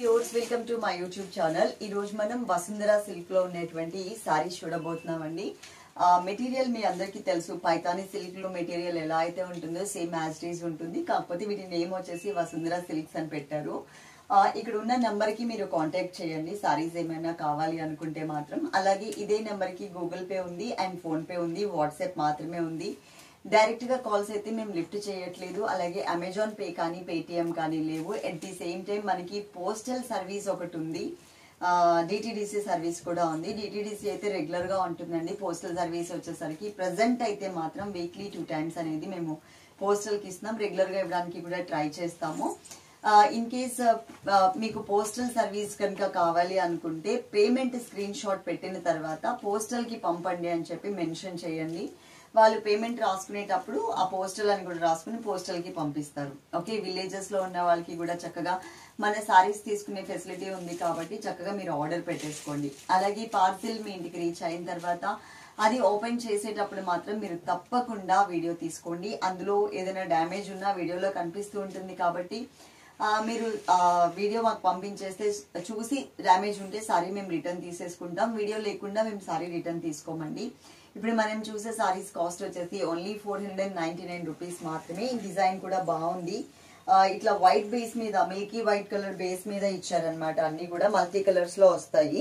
viewers welcome to my YouTube channel ఈ రోజు మనం వసుంధర సిల్క్ లో ఉన్నటువంటి సారీస్ చూడబోతున్నామండి మెటీరియల్ మీ అందరికీ తెలుసు పైతాని సిల్క్ లో మెటీరియల్ ఎలా అయితే ఉంటుందో సేమ్ యాజ్ డీజ్ ఉంటుంది కాకపోతే వీటి నేమ్ వచ్చేసి వసుంధర సిల్క్స్ అని పెట్టారు ఆ, ఇక్కడ ఉన్న నెంబర్ కి మీరు కాంటాక్ట్ చేయండి సారీస్ ఏమైనా కావాలి అనుకుంటే మాత్రం అలాగే ఇదే నెంబర్ కి గూగుల్ పే ఉంది అండ్ ఫోన్ పే ఉంది వాట్సాప్ మాత్రమే ఉంది డైరెక్ట్ గా కాల్స్ అయితే మేము లిఫ్ట్ చేయట్లేదు అలాగే అమెజాన్ పే కానీ పేటిఎం కానీ లేవు ఎట్ ది సేమ్ టైం మనకి పోస్టల్ సర్వీస్ ఒకటి ఉంది డిటిడిసి సర్వీస్ కూడా ఉంది డిటిడిసి అయితే రెగ్యులర్ గా ఉంటుందండి పోస్టల్ సర్వీస్ వచ్చేసరికి ప్రజెంట్ అయితే మాత్రం వీక్లీ టూ టైమ్స్ అనేది మేము పోస్టల్ కి ఇస్తున్నాం రెగ్యులర్ గా ఇవ్వడానికి కూడా ట్రై చేస్తాము ఇన్ కేస్ మీకు పోస్టల్ సర్వీస్ కనుక కావాలి అనుకుంటే పేమెంట్ స్క్రీన్ షాట్ పెట్టిన తర్వాత పోస్టల్ కి పంపండి అని చెప్పి మెన్షన్ చేయండి వాళ్ళు పేమెంట్ రాసుకునేటప్పుడు ఆ పోస్టల్ అని కూడా రాసుకుని పోస్టల్ కి పంపిస్తారు ఓకే విలేజెస్ లో ఉన్న వాళ్ళకి కూడా చక్కగా మన సారీస్ తీసుకునే ఫెసిలిటీ ఉంది కాబట్టి చక్కగా మీరు ఆర్డర్ పెట్టేసుకోండి అలాగే పార్సిల్ మీ ఇంటికి రీచ్ అయిన తర్వాత అది ఓపెన్ చేసేటప్పుడు మాత్రం మీరు తప్పకుండా వీడియో తీసుకోండి అందులో ఏదైనా డ్యామేజ్ ఉన్నా వీడియోలో కనిపిస్తూ ఉంటుంది కాబట్టి ఆ, మీరు ఆ, వీడియో మాకు పంపించేస్తే చూసి డ్యామేజ్ ఉంటే సారీ మేము రిటర్న్ తీసేసుకుంటాం వీడియో లేకుండా మేము సారీ రిటర్న్ తీసుకోమండి ఇప్పుడు మనం చూసే సారీస్ కాస్ట్ వచ్చేసి only four hundred ninety nine rupees మాత్రమే ఈ డిజైన్ కూడా బాగుంది ఆ, ఇట్లా వైట్ బేస్ మీద మిల్కీ వైట్ కలర్ బేస్ మీద ఇచ్చారనమాట అన్ని కూడా మల్టీ కలర్స్ లో వస్తాయి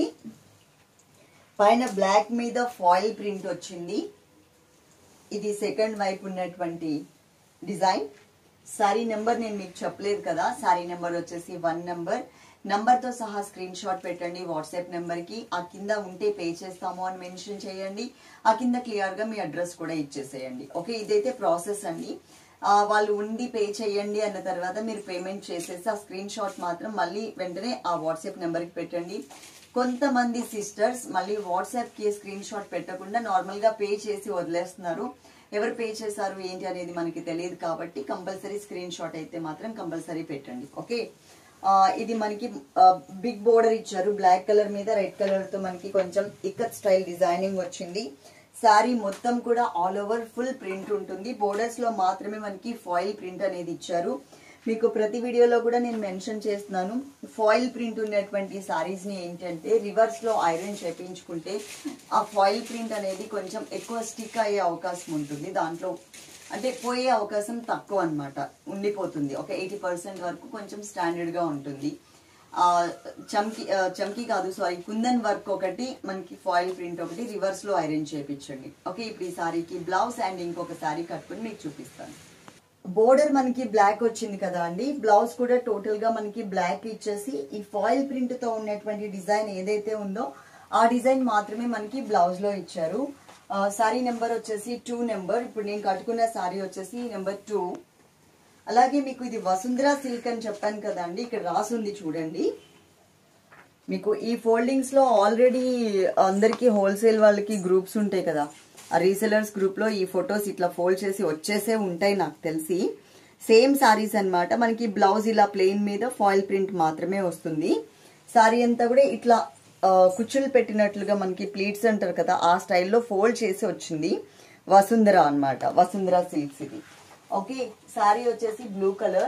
పైన బ్లాక్ మీద ఫాయిల్ ప్రింట్ వచ్చింది ఇది సెకండ్ వైపు ఉన్నటువంటి డిజైన్ సారీ నెంబర్ నేను మీకు చెప్పలేదు కదా సారీ నెంబర్ వచ్చేసి వన్ నెంబర్ నంబర్ తో సహా స్క్రీన్ షాట్ పెట్టండి వాట్సాప్ నెంబర్ కి ఆ కింద ఉంటే పే చేస్తాము అని మెన్షన్ చేయండి ఆ కింద క్లియర్ గా మీ అడ్రస్ కూడా ఇచ్చేసేయండి ఓకే ఇదైతే ప్రాసెస్ అండి ఆ, వాళ్ళు ఉండి పే చేయండి అన్న తర్వాత మీరు పేమెంట్ చేసేసి ఆ స్క్రీన్ షాట్ మాత్రం మళ్ళీ వెంటనే ఆ వాట్సాప్ నెంబర్ కి పెట్టండి కొంతమంది సిస్టర్స్ మళ్ళీ వాట్సాప్ కి స్క్రీన్ షాట్ పెట్టకుండా నార్మల్ గా పే చేసి వదిలేస్తున్నారు ఎవరు పే చేశారు ఏంటి అనేది మనకి తెలియదు కాబట్టి కంపల్సరీ స్క్రీన్ షాట్ అయితే మాత్రం కంపల్సరీ పెట్టండి ఓకే ఆ, ఇది మనకి బిగ్ బోర్డర్ ఇచ్చారు బ్లాక్ కలర్ మీద రెడ్ కలర్ తో మనకి కొంచెం ఇక్కత్ స్టైల్ డిజైనింగ్ వచ్చింది శారీ మొత్తం కూడా ఆల్ ఓవర్ ఫుల్ ప్రింట్ ఉంటుంది బోర్డర్స్ లో మాత్రమే మనకి ఫాయిల్ ప్రింట్ అనేది ఇచ్చారు మీకు ప్రతి వీడియోలో కూడా నేను మెన్షన్ చేస్తున్నాను ఫాయిల్ ప్రింట్ ఉన్నటువంటి సారీస్ ని ఏంటంటే రివర్స్ లో ఐరన్ చేపించుకుంటే ఆ ఫాయిల్ ప్రింట్ అనేది కొంచెం ఎక్కువ స్టిక్ అయ్యే అవకాశం ఉంటుంది దాంట్లో అంటే పోయే అవకాశం తక్కువ అన్నమాట ఉండిపోతుంది ఒక ఎయిటీ పర్సెంట్ వరకు కొంచెం స్టాండర్డ్ గా ఉంటుంది ఆ చమ్కి ఆ, చమ్కి కాదు సారీ కుందన్ వర్క్ ఒకటి మనకి ఫాయిల్ ప్రింట్ ఒకటి రివర్స్ లో ఐరన్ చేపించండి ఓకే ఇప్పుడు ఈ సారీకి బ్లౌజ్ అండ్ ఇంకొక సారీ కట్టుకుని మీకు చూపిస్తాను బోర్డర్ మనకి బ్లాక్ వచ్చింది కదా అండి బ్లౌజ్ కూడా టోటల్ గా మనకి బ్లాక్ ఇచ్చేసి ఈ ఫాయిల్ ప్రింట్ తో ఉన్నటువంటి డిజైన్ ఏదైతే ఉందో ఆ డిజైన్ మాత్రమే మనకి బ్లౌజ్ లో ఇచ్చారు సారీ నెంబర్ వచ్చేసి టూ నెంబర్ ఇప్పుడు నేను కట్టుకున్న సారీ వచ్చేసి నెంబర్ టూ అలాగే మీకు ఇది వసుంధర సిల్క్ అని చెప్పాను కదండి ఇక్కడ రాసుంది చూడండి మీకు ఈ ఫోల్డింగ్స్ లో ఆల్రెడీ అందరికి హోల్సేల్ వాళ్ళకి గ్రూప్స్ ఉంటాయి కదా ఆ రీసెలర్స్ గ్రూప్ లో ఈ ఫొటోస్ ఇట్లా ఫోల్డ్ చేసి వచ్చేసే ఉంటాయి నాకు తెలిసి సేమ్ సారీస్ అన్నమాట మనకి బ్లౌజ్ ఇలా ప్లెయిన్ మీద ఫాయిల్ ప్రింట్ మాత్రమే వస్తుంది సారీ అంతా కూడా ఇట్లా ఆ, కుచ్చులు పెట్టినట్లుగా మనకి ప్లీట్స్ అంటారు కదా ఆ స్టైల్లో ఫోల్డ్ చేసి వచ్చింది వసుంధర అన్నమాట వసుంధర సిల్క్స్ ఇది ఓకే సారీ వచ్చేసి బ్లూ కలర్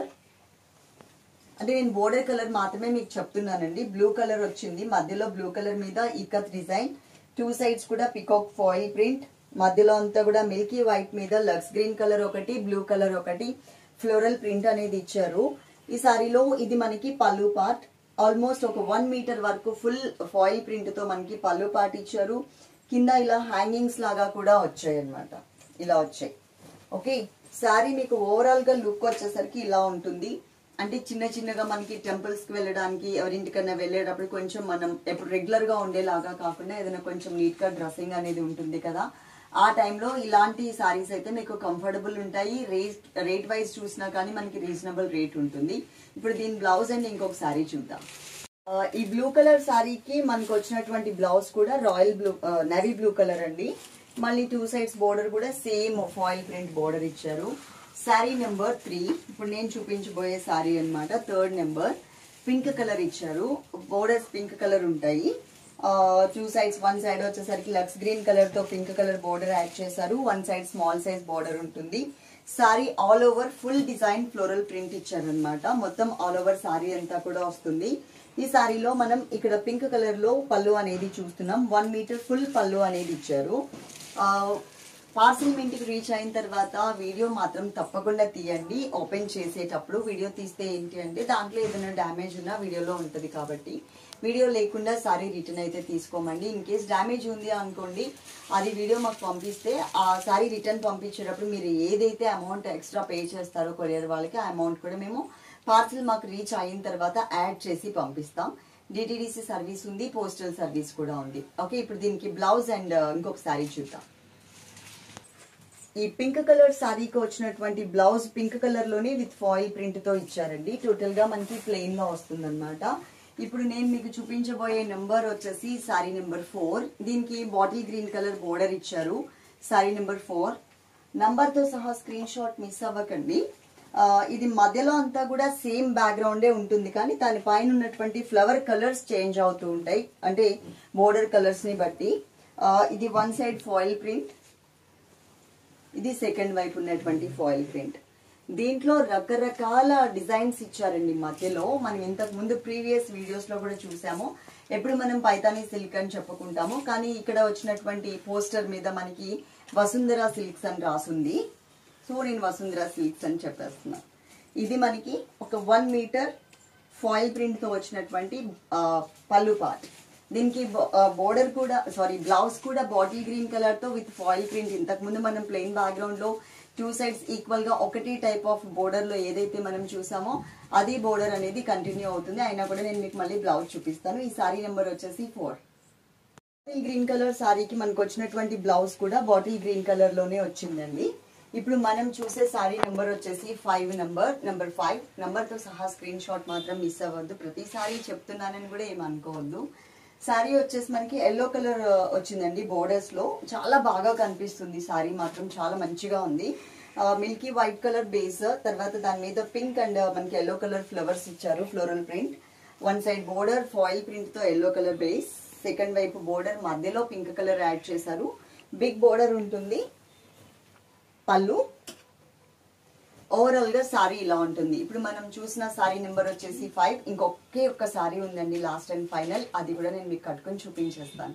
అంటే నేను బోర్డర్ కలర్ మాత్రమే మీకు చెప్తున్నానండి బ్లూ కలర్ వచ్చింది మధ్యలో బ్లూ కలర్ మీద ఇకత్ డిజైన్ టూ సైడ్స్ కూడా పికాక్ ఫాయిల్ ప్రింట్ మధ్యలో అంతా కూడా మిల్కీ వైట్ మీద లక్స్ గ్రీన్ కలర్ ఒకటి బ్లూ కలర్ ఒకటి ఫ్లోరల్ ప్రింట్ అనేది ఇచ్చారు ఈ సారీలో ఇది మనకి పళ్ళు పార్ట్ ఆల్మోస్ట్ ఒక వన్ మీటర్ వరకు ఫుల్ ఫాయిల్ ప్రింట్ తో మనకి పళ్ళు పార్ట్ ఇచ్చారు కింద ఇలా హ్యాంగింగ్స్ లాగా కూడా వచ్చాయి అన్నమాట ఇలా వచ్చాయి ఓకే శారీ మీకు ఓవరాల్ గా లుక్ వచ్చేసరికి ఇలా ఉంటుంది అంటే చిన్న చిన్నగా మనకి టెంపుల్స్ కి వెళ్ళడానికి ఎవరింటికన్నా వెళ్ళేటప్పుడు కొంచెం మనం ఎప్పుడు రెగ్యులర్ గా ఉండేలాగా కాకుండా ఏదైనా కొంచెం నీట్ గా డ్రెస్సింగ్ అనేది ఉంటుంది కదా ఆ టైంలో ఇలాంటి సారీస్ అయితే మీకు కంఫర్టబుల్ ఉంటాయి రేట్ రేట్ వైజ్ చూసినా కానీ మనకి రీజనబుల్ రేట్ ఉంటుంది ఇప్పుడు దీని బ్లౌజ్ అండ్ ఇంకొక సారీ చూద్దాం ఆ, ఈ బ్లూ కలర్ సారీకి మనకు వచ్చినటువంటి బ్లౌజ్ కూడా royal blue navy blue colour అండి మళ్ళీ టూ సైడ్స్ బోర్డర్ కూడా సేమ్ ఫాయిల్ ప్రింట్ బోర్డర్ ఇచ్చారు శారీ నెంబర్ త్రీ ఇప్పుడు నేను చూపించబోయే శారీ అన్నమాట థర్డ్ నెంబర్ పింక్ కలర్ ఇచ్చారు బోర్డర్స్ పింక్ కలర్ ఉంటాయి టూ సైడ్స్ వన్ సైడ్ వచ్చేసరికి లక్స్ గ్రీన్ కలర్ తో పింక్ కలర్ బోర్డర్ యాడ్ చేశారు one side small size border ఉంటుంది sari all over full design floral print ఇచ్చారనమాట మొత్తం ఆల్ ఓవర్ సారీ అంతా కూడా వస్తుంది ఈ సారీలో మనం ఇక్కడ పింక్ కలర్ లో పళ్ళు అనేది చూస్తున్నాం వన్ మీటర్ ఫుల్ పళ్ళు అనేది ఇచ్చారు పార్సిల్ మీ ఇంటికి రీచ్ అయిన తర్వాత వీడియో మాత్రం తప్పకుండా తీయండి ఓపెన్ చేసేటప్పుడు వీడియో తీస్తే ఏంటి అంటే దాంట్లో ఏదైనా డ్యామేజ్ ఉన్నా వీడియోలో ఉంటుంది కాబట్టి వీడియో లేకుండా సారీ రిటర్న్ అయితే తీసుకోమండి ఇన్ కేస్ డ్యామేజ్ ఉంది అనుకోండి అది వీడియో మాకు పంపిస్తే ఆ సారీ రిటర్న్ పంపించేటప్పుడు మీరు ఏదైతే అమౌంట్ ఎక్స్ట్రా పే చేస్తారో కొరియర్ వాళ్ళకి ఆ అమౌంట్ కూడా మేము పార్సిల్ మాకు రీచ్ అయిన తర్వాత యాడ్ చేసి పంపిస్తాం డిటిడిసి సర్వీస్ ఉంది పోస్టల్ సర్వీస్ కూడా ఉంది ఓకే ఇప్పుడు దీనికి బ్లౌజ్ అండ్ ఇంకొక సారీ చూద్దాం ఈ పింక్ కలర్ సారీకి వచ్చినటువంటి బ్లౌజ్ పింక్ కలర్ లోనే విత్ ఫాయిల్ ప్రింట్ తో ఇచ్చారండి టోటల్ గా మనకి ప్లెయిన్ గా వస్తుంది ఇప్పుడు నేను మీకు చూపించబోయే నెంబర్ వచ్చేసి సారీ నెంబర్ ఫోర్ దీనికి బాటిల్ గ్రీన్ కలర్ బోర్డర్ ఇచ్చారు సారీ నెంబర్ ఫోర్ నంబర్ తో సహా స్క్రీన్ షాట్ మిస్ అవ్వకండి ఆ, ఇది మధ్యలో అంతా కూడా సేమ్ బ్యాక్గ్రౌండే ఉంటుంది కానీ దాని పైన ఉన్నటువంటి ఫ్లవర్ కలర్స్ చేంజ్ అవుతూ ఉంటాయి అంటే బోర్డర్ కలర్స్ ని బట్టి ఆ, ఇది వన్ సైడ్ ఫాయిల్ ప్రింట్ ఇది సెకండ్ వైపు ఉన్నటువంటి ఫాయిల్ ప్రింట్ దీంట్లో రకరకాల డిజైన్స్ ఇచ్చారండి మధ్యలో మనం ఇంతకు ముందు ప్రీవియస్ వీడియోస్ లో కూడా చూసాము ఎప్పుడు మనం పైతానీ సిల్క్ అని చెప్పుకుంటాము కానీ ఇక్కడ వచ్చినటువంటి పోస్టర్ మీద మనకి వసుంధర సిల్క్స్ అని రాసుంది సో నేను వసుంధర సిల్క్స్ అని చెప్పేస్తున్నా ఇది మనకి ఒక వన్ మీటర్ ఫాయిల్ ప్రింట్ తో వచ్చినటువంటి ఆ, పళ్ళు పార్ట్ దీనికి బోర్డర్ కూడా సారీ బ్లౌజ్ కూడా బాటిల్ గ్రీన్ కలర్ తో విత్ ఫాయిల్ ప్రింట్ ఇంతకు ముందు మనం ప్లెయిన్ బ్యాక్గ్రౌండ్ లో టూ సైడ్స్ ఈక్వల్ గా ఒకటి టైప్ ఆఫ్ బోర్డర్ లో ఏదైతే మనం చూసామో అది బోర్డర్ అనేది కంటిన్యూ అవుతుంది అయినా కూడా నేను మీకు మళ్ళీ బ్లౌజ్ చూపిస్తాను ఈ సారీ నెంబర్ వచ్చేసి ఫోర్ బాటిల్ గ్రీన్ కలర్ సారీకి మనకు వచ్చినటువంటి బ్లౌజ్ కూడా బాటిల్ గ్రీన్ కలర్ లోనే వచ్చిందండి ఇప్పుడు మనం చూసే సారీ నెంబర్ వచ్చేసి five number number five number తో సహా స్క్రీన్ షాట్ మాత్రం మిస్ అవ్వద్దు ప్రతిసారి చెప్తున్నానని కూడా ఏం అనుకోవద్దు సారీ వచ్చేసి మనకి ఎల్లో కలర్ వచ్చిందండి బోర్డర్స్ లో చాలా బాగా కనిపిస్తుంది సారీ మాత్రం చాలా మంచిగా ఉంది మిల్కీ వైట్ కలర్ బేస్ తర్వాత దాని మీద పింక్ అండ్ మనకి ఎల్లో కలర్ ఫ్లవర్స్ ఇచ్చారు floral print one side border foil print తో ఎల్లో కలర్ బేస్ సెకండ్ వైపు బోర్డర్ మధ్యలో పింక్ కలర్ యాడ్ చేశారు బిగ్ బోర్డర్ ఉంటుంది పళ్ళు ఓవరాల్ గా సారీ ఇలా ఉంటుంది ఇప్పుడు మనం చూసిన సారీ నెంబర్ వచ్చేసి ఫైవ్ ఇంకొకే ఒక్క సారీ ఉందండి లాస్ట్ అండ్ ఫైనల్ అది కూడా నేను మీకు కట్టుకొని చూపించేస్తాను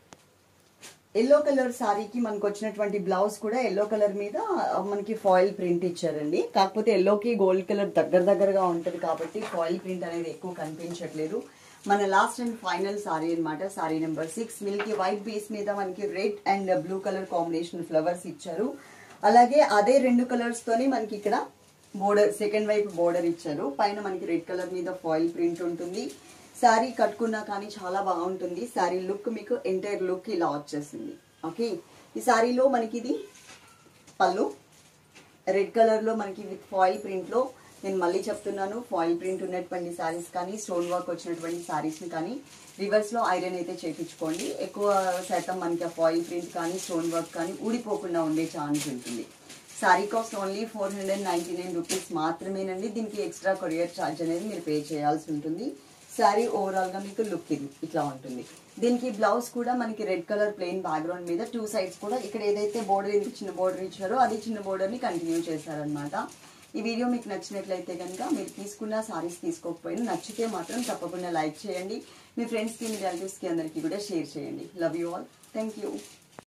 ఎల్లో కలర్ సారీకి మనకు వచ్చినటువంటి బ్లౌజ్ కూడా ఎల్లో కలర్ మీద ఆ, మనకి ఫాయిల్ ప్రింట్ ఇచ్చారండి కాకపోతే ఎల్లోకి గోల్డ్ కలర్ దగ్గర దగ్గరగా ఉంటది కాబట్టి ఫాయిల్ ప్రింట్ అనేది ఎక్కువ కనిపించట్లేదు మన లాస్ట్ అండ్ ఫైనల్ సారీ అన్నమాట sari number six milky white base మీద మనకి red and blue colour combination flowers ఇచ్చారు అలాగే అదే రెండు కలర్స్ తోని మనకి ఇక్కడ బోర్డర్ సెకండ్ వైపు బోర్డర్ ఇచ్చారు పైన మనకి రెడ్ కలర్ మీద ఫాయిల్ ప్రింట్ ఉంటుంది శారీ కట్టుకున్నా కానీ చాలా బాగుంటుంది శారీ లుక్ మీకు ఎంటైర్ లుక్ ఇలా వచ్చేసింది ఓకే ఈ శారీలో మనకి ఇది పళ్ళు రెడ్ కలర్ లో మనకి విత్ ఫాయిల్ ప్రింట్ లో నేను మళ్ళీ చెప్తున్నాను ఫాయిల్ ప్రింట్ ఉన్నటువంటి శారీస్ కానీ స్టోన్ వర్క్ వచ్చినటువంటి శారీస్ ని కానీ రివర్స్ లో ఐరన్ అయితే చేపించుకోండి ఎక్కువ శాతం మనకి ఆ ఫాయిల్ ప్రింట్ కానీ స్టోన్ వర్క్ కానీ ఊడిపోకుండా ఉండే ఛాన్స్ ఉంటుంది sari cost only four hundred ninety nine rupees మాత్రమేనండి దీనికి ఎక్స్ట్రా కొరియర్ ఛార్జ్ అనేది మీరు పే చేయాల్సి ఉంటుంది శారీ ఓవరాల్ గా మీకు లుక్ ఇది ఇట్లా ఉంటుంది దీనికి బ్లౌజ్ కూడా మనకి రెడ్ కలర్ ప్లెయిన్ బ్యాక్గ్రౌండ్ మీద టూ సైడ్స్ కూడా ఇక్కడ ఏదైతే బోర్డర్ ఇంత చిన్న బోర్డర్ ఇచ్చారో అది చిన్న బోర్డర్ ని కంటిన్యూ చేశారనమాట ఈ వీడియో మీకు నచ్చినట్లయితే కనుక మీరు తీసుకున్న సారీస్ తీసుకోకపోయినా నచ్చితే మాత్రం తప్పకుండా లైక్ చేయండి మీ ఫ్రెండ్స్కి మీ రిలేటివ్స్కి అందరికీ కూడా షేర్ చేయండి love you all thank you